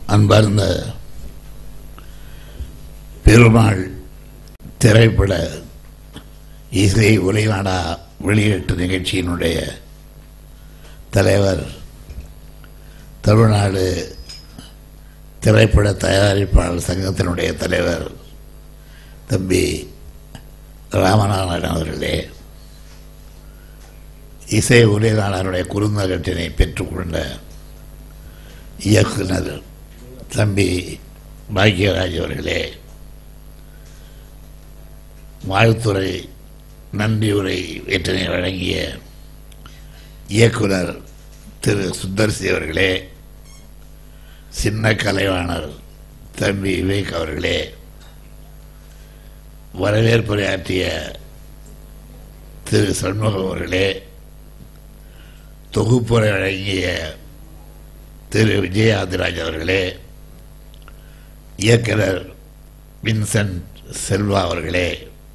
அன்பார்ந்த பெருமாள் திரைப்பட இசை ஒளிநாடா வெளியீட்டு நிகழ்ச்சியினுடைய தலைவர் தமிழ்நாடு திரைப்பட தயாரிப்பாளர் சங்கத்தினுடைய தலைவர் தம்பி ராமநாதன் அவர்களே இசை ஒளிநாடனுடைய குறுந்தகட்டினை பெற்றுக்கொண்ட இயக்குனர் தம்பி பாக்யராஜ் அவர்களே வாழ்த்துறை நன்றியுரை வேற்றினை வழங்கிய இயக்குனர் திரு சுந்தர்சி அவர்களே சின்ன கலைவாணர் தம்பி விவேக் அவர்களே வரவேற்புரையாற்றிய திரு சண்முகம் அவர்களே தொகுப்புரை வழங்கிய திரு விஜயாதிராஜ் அவர்களே இயக்குனர் வின்சென்ட் செல்வா அவர்களே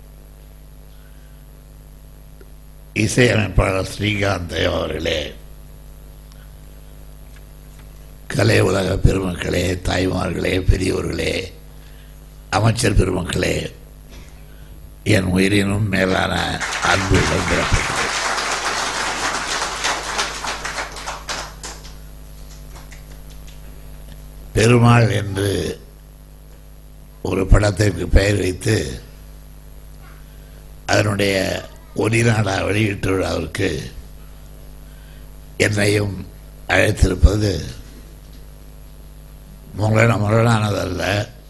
இசையமைப்பாளர் ஸ்ரீகாந்த் தேவ் அவர்களே கலை உலக பெருமக்களே தாய்மார்களே பெரியோர்களே அமைச்சர் பெருமக்களே என் உயிரினும் மேலான அன்பு இழந்திருப்பது பெருமாள் என்று ஒரு படத்திற்கு பெயர் வைத்து அதனுடைய ஒளிநாடா வெளியீட்டு விழாவிற்கு என்னையும் அழைத்திருப்பது முரண முரணானதல்ல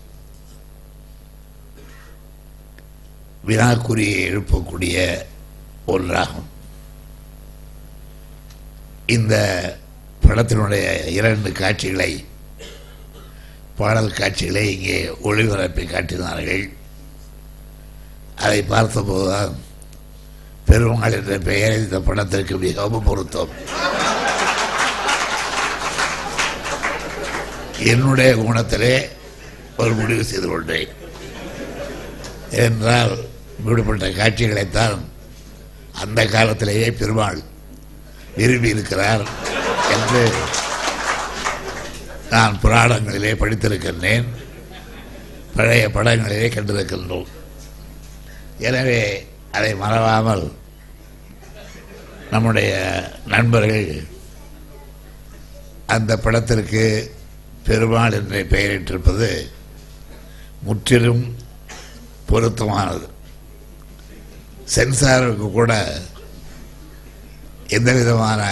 வினாக்குறியை எழுப்பக்கூடிய ஒன்றாகும் இந்த படத்தினுடைய இரண்டு காட்சிகளை பாடல் காட்சிகளை இங்கே ஒளிபரப்பி காட்டினார்கள் அதை பார்த்தபோதுதான் பெருமாள் என்ற பெயர் இந்த படத்திற்கு மிகவும் பொருத்தம் என்னுடைய குணத்திலே ஒரு முடிவு செய்து கொண்டேன் என்றால் இப்படிப்பட்ட காட்சிகளைத்தான் அந்த காலத்திலேயே பெருமாள் விரும்பி இருக்கிறார் என்று நான் புராணங்களிலே படித்திருக்கின்றேன் பழைய படங்களிலே கண்டிருக்கின்றோம் எனவே அதை மறவாமல் நம்முடைய நண்பர்கள் அந்த படத்திற்கு பெருமாள் என்று பெயரிட்டிருப்பது முற்றிலும் பொருத்தமானது சென்சாருக்கு கூட எந்த விதமான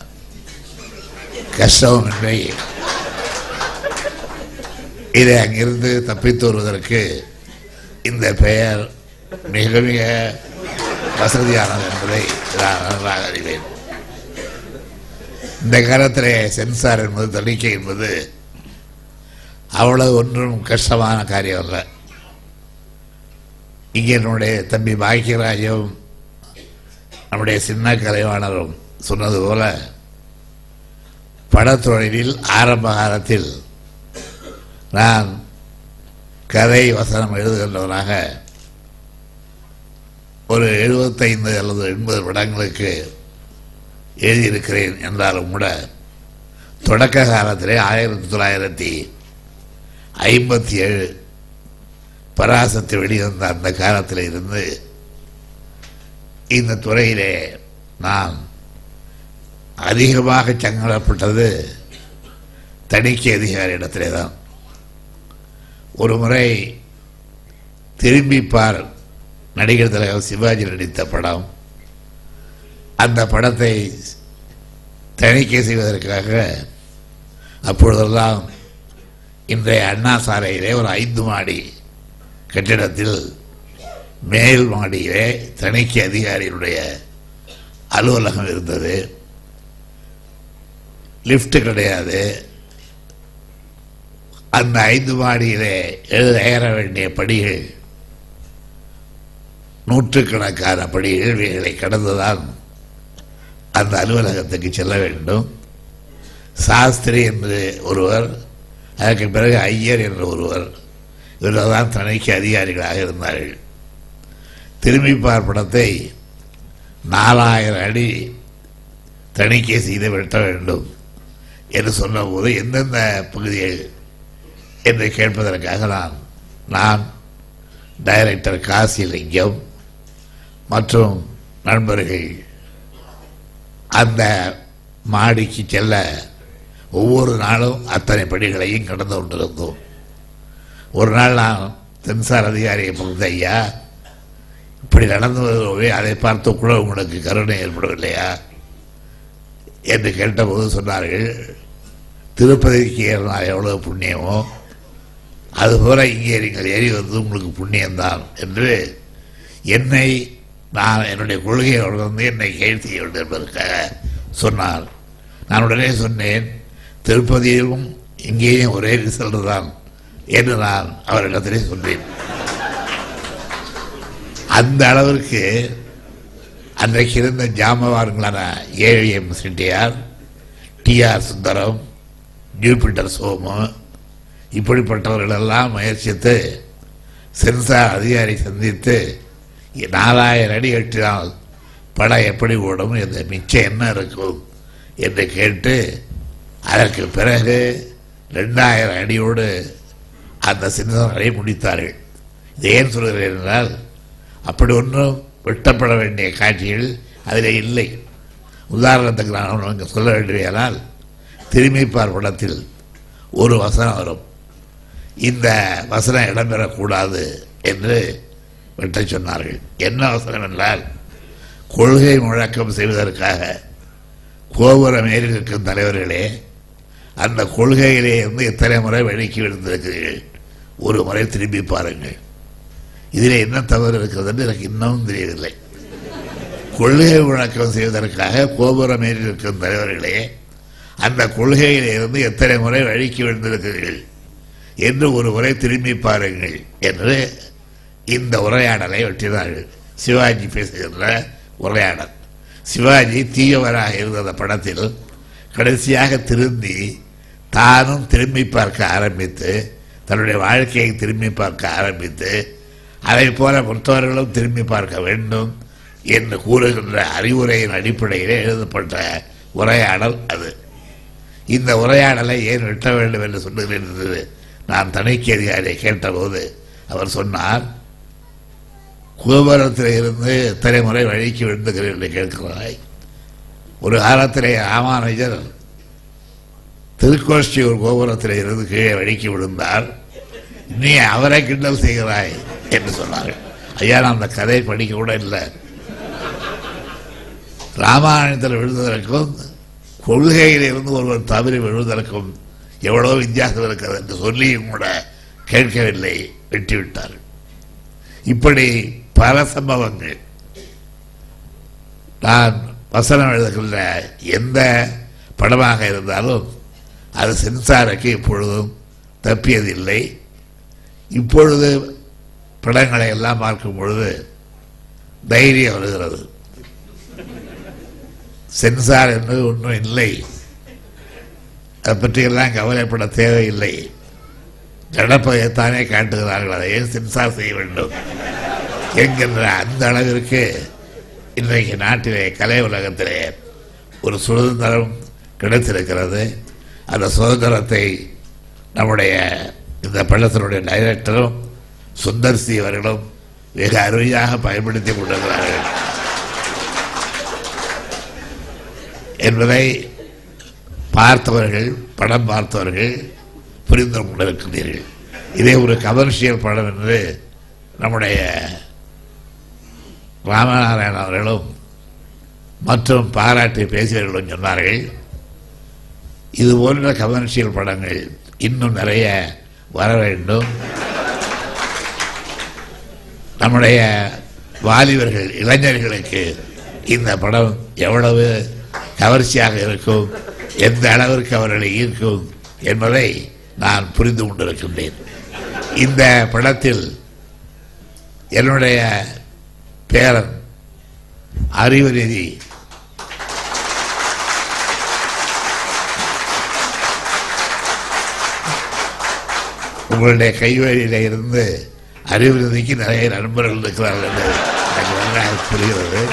கஷ்டமும் இன்றி இதை அங்கிருந்து தப்பித்து வருவதற்கு இந்த பெயர் மிக மிக வசதியானது என்பதை நான் நன்றாக அறிவேன் இந்த காலத்திலே சென்சார் என்பது தணிக்கை என்பது அவ்வளவு ஒன்றும் கஷ்டமான காரியம் அல்ல இங்கே என்னுடைய தம்பி பாக்கியராஜும் நம்முடைய சின்ன கலைவாணரும் சொன்னது போல படத்தொழிலில் ஆரம்ப காலத்தில் நான் கதை வசனம் எழுதுகின்றவனாக ஒரு எழுபத்தைந்து அல்லது எண்பது படங்களுக்கு எழுதியிருக்கிறேன் என்றாலும் கூட தொடக்க காலத்திலே ஆயிரத்தி தொள்ளாயிரத்தி ஐம்பத்தி ஏழு பராசத்து வெளிவந்த அந்த காலத்தில் இருந்து இந்த துறையிலே நான் அதிகமாக சங்கடப்பட்டது தணிக்கை அதிகாரி இடத்திலே தான் ஒரு முறை திரும்பிப்பார் நடிகர் தலைவர் சிவாஜி நடித்த படம் அந்த படத்தை தணிக்கை செய்வதற்காக அப்பொழுதெல்லாம் இன்றைய அண்ணா சாலையிலே ஒரு ஐந்து மாடி கட்டிடத்தில் மேல் மாடியிலே தணிக்கை அதிகாரியினுடைய அலுவலகம் இருந்தது லிஃப்ட் கிடையாது அந்த ஐந்து மாடியிலே எழுத ஏற வேண்டிய படிகள் நூற்றுக்கணக்கான படிகள் இவைகளை கடந்துதான் அந்த அலுவலகத்துக்கு செல்ல வேண்டும் சாஸ்திரி என்று ஒருவர் அதற்கு பிறகு ஐயர் என்ற ஒருவர் இவர்கள் தான் தணிக்கை அதிகாரிகளாக இருந்தார்கள் திரும்பி படத்தை நாலாயிரம் அடி தணிக்கை செய்து வெட்ட வேண்டும் என்று சொன்னபோது எந்தெந்த பகுதிகள் என்று கேட்பதற்காக நான் நான் டைரக்டர் காசிலிங்கம் மற்றும் நண்பர்கள் அந்த மாடிக்கு செல்ல ஒவ்வொரு நாளும் அத்தனை படிகளையும் கடந்து கொண்டிருந்தோம் ஒரு நாள் நான் தென்சார் அதிகாரியை பகுதி ஐயா இப்படி நடந்து வருவோமே அதை பார்த்து கூட உங்களுக்கு கருணை ஏற்படவில்லையா என்று கேட்டபோது சொன்னார்கள் திருப்பதிக்கு ஏறினால் எவ்வளவு புண்ணியமோ அதுபோல இங்கே நீங்கள் ஏறி வந்து உங்களுக்கு புண்ணியம்தான் என்று என்னை நான் என்னுடைய கொள்கையை உணர்ந்து என்னை கேள்வி செய்ய வேண்டும் என்பதற்காக சொன்னார் நான் உடனே சொன்னேன் திருப்பதியிலும் இங்கேயும் ஒரே ரிசல்ட் தான் என்று நான் அவரிடத்திலே சொன்னேன் அந்த அளவிற்கு அன்றைக்கு இருந்த ஜாமவான்களான AVM Chettiar TR Sundaram Jupiter Somu இப்படிப்பட்டவர்களெல்லாம் முயற்சித்து சென்சார் அதிகாரி சந்தித்து நாலாயிரம் அடி எட்டினால் படம் எப்படி ஓடும் இந்த மிச்சம் என்ன இருக்கும் என்று கேட்டு அதற்கு பிறகு ரெண்டாயிரம் அடியோடு அந்த சின்னதை முடித்தார்கள் இது ஏன் சொல்கிறேன் என்றால் அப்படி ஒன்றும் வெட்டப்பட வேண்டிய காட்சிகள் அதில் இல்லை உதாரணத்துக்கு நான் உங்களுக்கு சொல்ல வேண்டியதால் திரும்பிப்பார் படத்தில் ஒரு வசனம் வரும் இந்த வசனம் இடம்பெறக்கூடாது என்று வெட்டச் சொன்னார்கள் என்ன வசனம் என்றால் கொள்கை முழக்கம் செய்வதற்காக கோபுரம் ஏறி இருக்கும் தலைவர்களே அந்த கொள்கையிலே இருந்து எத்தனை முறை வழிக்கு விழுந்திருக்கிறீர்கள் ஒரு முறை திரும்பி பாருங்கள் இதில் என்ன தவறு இருக்கிறது என்று எனக்கு இன்னமும் தெரியவில்லை கொள்கை முழக்கம் செய்வதற்காக கோபுரம் ஏறி இருக்கும் தலைவர்களே அந்த கொள்கையிலே இருந்து எத்தனை முறை வழிக்கு விழுந்திருக்கிறீர்கள் என்று ஒரு முறை திரும்பி பாருங்கள் என்று இந்த உரையாடலை வெட்டினார்கள் சிவாஜி பேசுகின்ற உரையாடல் சிவாஜி தீயவராக இருந்த அந்த படத்தில் கடைசியாக திரும்பி தானும் திரும்பி பார்க்க ஆரம்பித்து தன்னுடைய வாழ்க்கையை திரும்பி பார்க்க ஆரம்பித்து அதை போல மற்றவர்களும் திரும்பி பார்க்க வேண்டும் என்று கூறுகின்ற அறிவுரையின் அடிப்படையிலே எழுதப்பட்ட உரையாடல் அது இந்த உரையாடலை ஏன் வெட்ட வேண்டும் என்று சொல்லுகிறேன் என்று நான் தணிக்கை அதிகாரியை கேட்டபோது அவர் சொன்னார் கோபுரத்தில் இருந்து எத்தனை முறை வழிக்கு விழுந்துகிறேன் என்று கேட்கிறாய் ஒரு காலத்திலே ராமானுஜர் திருக்கோஷ்டியூர் கோபுரத்தில் இருந்து கீழே வழிக்கு விழுந்தார் நீ அவரை கிண்டல் செய்கிறாய் என்று சொன்னார்கள் ஐயா நான் அந்த கதை படிக்க கூட இல்லை ராமாயணத்தில் விழுந்ததற்கும் கொள்கையில் இருந்து ஒருவர் தவறி விழுவதற்கும் எவ்வளவு வித்தியாசம் இருக்கிறது என்று சொல்லியும் கூட கேட்கவில்லை வெட்டிவிட்டார் இப்படி பல சம்பவங்கள் நான் வசனம் எழுதுகின்ற எந்த படமாக இருந்தாலும் அது சென்சாருக்கு இப்பொழுதும் தப்பியதில்லை இப்பொழுது படங்களை எல்லாம் பார்க்கும் பொழுது தைரியம் வருகிறது சென்சார் என்று ஒன்றும் இல்லை அதை பற்றியெல்லாம் கவலைப்பட தேவையில்லை நடப்பதைத்தானே காட்டுகிறார்கள் அதை ஏன் சென்சார் செய்ய வேண்டும் என்கின்ற அந்த அளவிற்கு இன்றைக்கு நாட்டிலே கலை உலகத்திலே ஒரு சுதந்திரம் கிடைத்திருக்கிறது அந்த சுதந்திரத்தை நம்முடைய இந்த பள்ளத்தினுடைய டைரக்டரும் சுந்தர் சி அவர்களும் வெகு அருமையாக பயன்படுத்தி கொண்டிருக்கிறார்கள் என்பதை பார்த்தவர்கள் படம் பார்த்தவர்கள் புரிந்து கொண்டிருக்கிறீர்கள் இதே ஒரு கமர்ஷியல் படம் என்று நம்முடைய ராமநாராயணன் அவர்களும் மற்றும் பாராட்டி பேசியவர்களும் சொன்னார்கள் இது போன்ற கமர்ஷியல் படங்கள் இன்னும் நிறைய வர வேண்டும் நம்முடைய வாலிபர்கள் இளைஞர்களுக்கு இந்த படம் எவ்வளவு கவர்ச்சியாக இருக்கும் எந்த அளவிற்கு அவர்களை ஈர்க்கும் என்பதை நான் புரிந்து கொண்டிருக்கின்றேன் இந்த படத்தில் என்னுடைய பேரன் அறிவுநிதி உங்களுடைய கைவழியில இருந்து அறிவுறுதிக்கு நிறைய நண்பர்கள் இருக்கிறார்கள் என்று எனக்கு நன்றாக புரிகிறது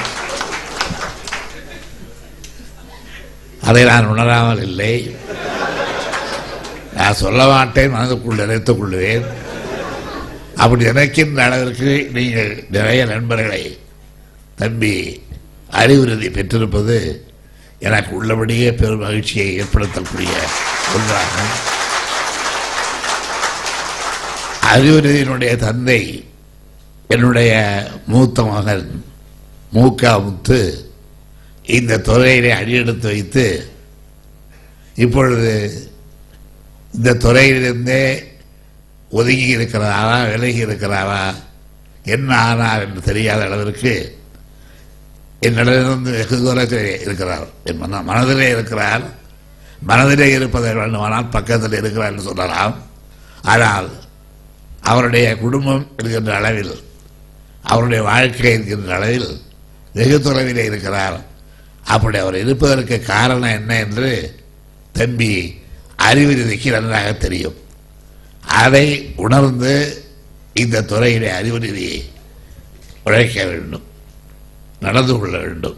அதை நான் உணராமல் இல்லை நான் சொல்ல மாட்டேன் மனதுக்குள் நினைத்துக் கொள்வேன் அப்படி நினைக்கின்ற அளவிற்கு நீங்கள் நிறைய நண்பர்களை தம்பி அறிவுறுதி பெற்றிருப்பது எனக்கு உள்ளபடியே பெரும் மகிழ்ச்சியை ஏற்படுத்தக்கூடிய ஒன்றாகும் அறிவுறுதியினுடைய தந்தை என்னுடைய மூத்த மகன் மூக்கா முத்து இந்த துறையிலே அடியெடுத்து வைத்து இப்பொழுது இந்த துறையிலிருந்தே ஒதுங்கி இருக்கிறாரா விலகி இருக்கிறாரா என்ன ஆனார் என்று தெரியாத அளவிற்கு என்னிடமிருந்து வெகு தூரத்தில் இருக்கிறார் என் மன மனதிலே இருக்கிறார் மனதிலே இருப்பதை வேண்டுமானால் பக்கத்தில் இருக்கிறார் என்று சொல்லலாம் ஆனால் அவருடைய குடும்பம் இருக்கின்ற அளவில் அவருடைய வாழ்க்கை இருக்கின்ற அளவில் வெகு தொலைவிலே இருக்கிறார் அப்படி அவர் இருப்பதற்கு காரணம் என்ன என்று தம்பி அறிவுறுதிக்கு நன்றாக தெரியும் அதை உணர்ந்து இந்த துறையிலே அறிவுறுதி உழைக்க வேண்டும் நடந்து கொள்ள வேண்டும்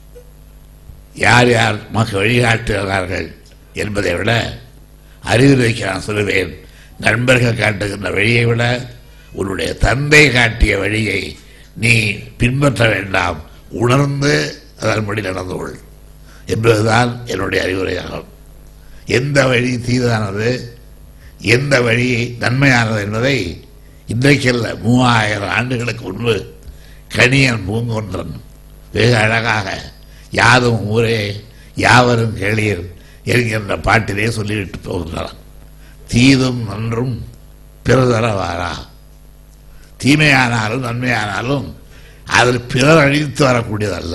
யார் யார் நமக்கு வழிகாட்டுகிறார்கள் என்பதை விட அறிவுரைக்கு நான் சொல்லுவேன் நண்பர்கள் காட்டுகின்ற வழியை விட உன்னுடைய தந்தை காட்டிய வழியை நீ பின்பற்ற வேண்டாம் உணர்ந்து அதன்படி நடந்து கொள் என்பதுதான் என்னுடைய அறிவுரையாகும் எந்த வழி தீதானது எந்த வழி நன்மையானது என்பதை இன்றைக்கல்ல மூவாயிரம் ஆண்டுகளுக்கு முன்பு கணியன் பூங்கொன்றன் வெகு அழகாக யாதும் ஊரே யாவரும் கேளீர் என்கின்ற பாட்டிலே சொல்லிவிட்டு போகின்றான் தீதும் நன்றும் பிறதரவாரா தீமையானாலும் நன்மையானாலும் அதில் பிறர் அழித்து வரக்கூடியதல்ல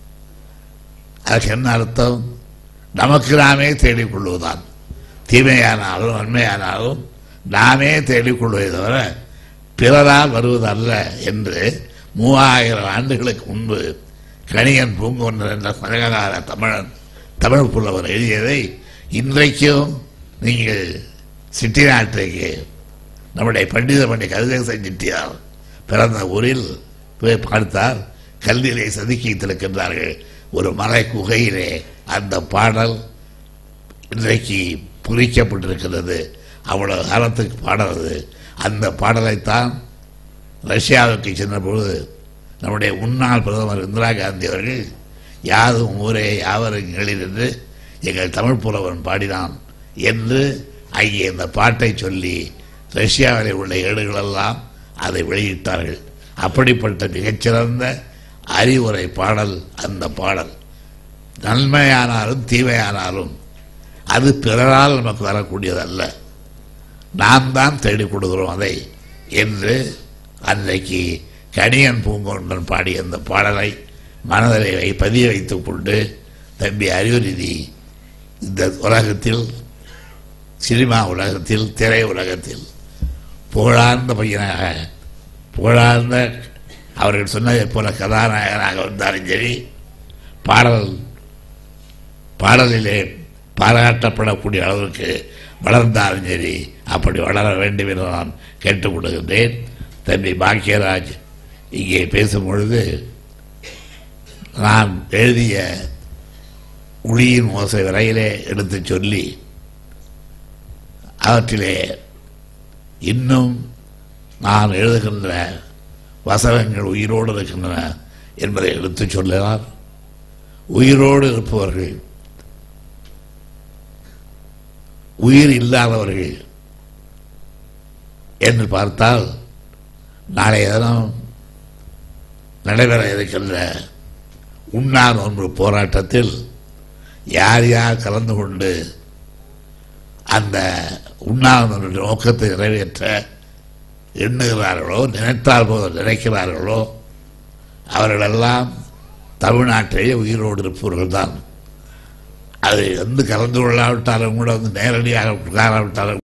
அதுக்கு என்ன அர்த்தம் நமக்கு நாமே தேடிக்கொள்வதுதான் தீமையானாலும் நன்மையானாலும் நாமே தேடிக்கொள்வதை தவிர பிறரால் வருவதல்ல என்று மூவாயிரம் ஆண்டுகளுக்கு முன்பு கணியன் பூங்கொன்றர் என்ற சமகால தமிழன் தமிழ் புலவர் எழுதியதை இன்றைக்கும் நீங்கள் சிட்டி நாட்டுக்கு நம்முடைய பண்டித பண்டி கதிரேசன் செட்டியார் பிறந்த ஊரில் போய் பார்த்தால் கல்லிலே செதுக்கி வைத்திருக்கின்றார்கள் ஒரு மலை குகையிலே அந்த பாடல் இன்றைக்கு குறிக்கப்பட்டிருக்கிறது அவ்வளவு காலத்துக்கு பாடுறது அந்த பாடலைத்தான் ரஷ்யாவுக்கு சென்ற பொழுது நம்முடைய முன்னாள் பிரதமர் இந்திரா காந்தி அவர்கள் யாதும் ஊரே யாவரும் கேளீர் என்று எங்கள் தமிழ் புலவன் பாடினான் என்று அங்கே இந்த பாட்டை சொல்லி ரஷ்யாவில் உள்ள ஏடுகளெல்லாம் அதை வெளியிட்டார்கள் அப்படிப்பட்ட மிகச்சிறந்த அறிவுரை பாடல் அந்த பாடல் நன்மையானாலும் தீமையானாலும் அது பிறரால் நமக்கு வரக்கூடியதல்ல நாம் தான் தேடிக் கொடுக்கிறோம் அதை என்று அன்றைக்கு கணியன் பூங்கொன்றன் பாடிய அந்த பாடலை மனதிலே வை பதிய வைத்துக் கொண்டு தம்பி அறிவுறுதி இந்த உலகத்தில் சினிமா உலகத்தில் திரை உலகத்தில் புகழார்ந்த பையனாக புகழார்ந்த அவர்கள் சொன்னதைப் போல கதாநாயகனாக வந்தாலும் சரி பாடல் பாடலிலே பாராட்டப்படக்கூடிய அளவுக்கு வளர்ந்தாலும் சரி அப்படி வளர வேண்டும் என்று நான் கேட்டுக்கொள்கின்றேன் தம்பி பாக்கியராஜ் இங்கே பேசும் பொழுது நான் எழுதிய உளியின் ஓசை வரையிலே எடுத்துச் சொல்லி அவற்றிலே இன்னும் நான் எழுதுகின்ற வசனங்கள் உயிரோடு இருக்கின்றன என்பதை எடுத்துச் சொல்லினார் உயிரோடு இருப்பவர்கள் உயிர் இல்லாதவர்கள் என்று பார்த்தால் நாளைய தினம் நடைபெற இருக்கின்ற உண்ணா நோன்பு போராட்டத்தில் யார் யார் கலந்து கொண்டு அந்த உண்ணாவினுடைய நோக்கத்தை நிறைவேற்ற எண்ணுகிறார்களோ நினைத்தால் போது நினைக்கிறார்களோ அவர்களெல்லாம் தமிழ்நாட்டிலேயே உயிரோடு இருப்பவர்கள் தான் அது வந்து கலந்து கொள்ளாவிட்டாலும் கூட வந்து நேரடியாக உட்காராவிட்டாலும்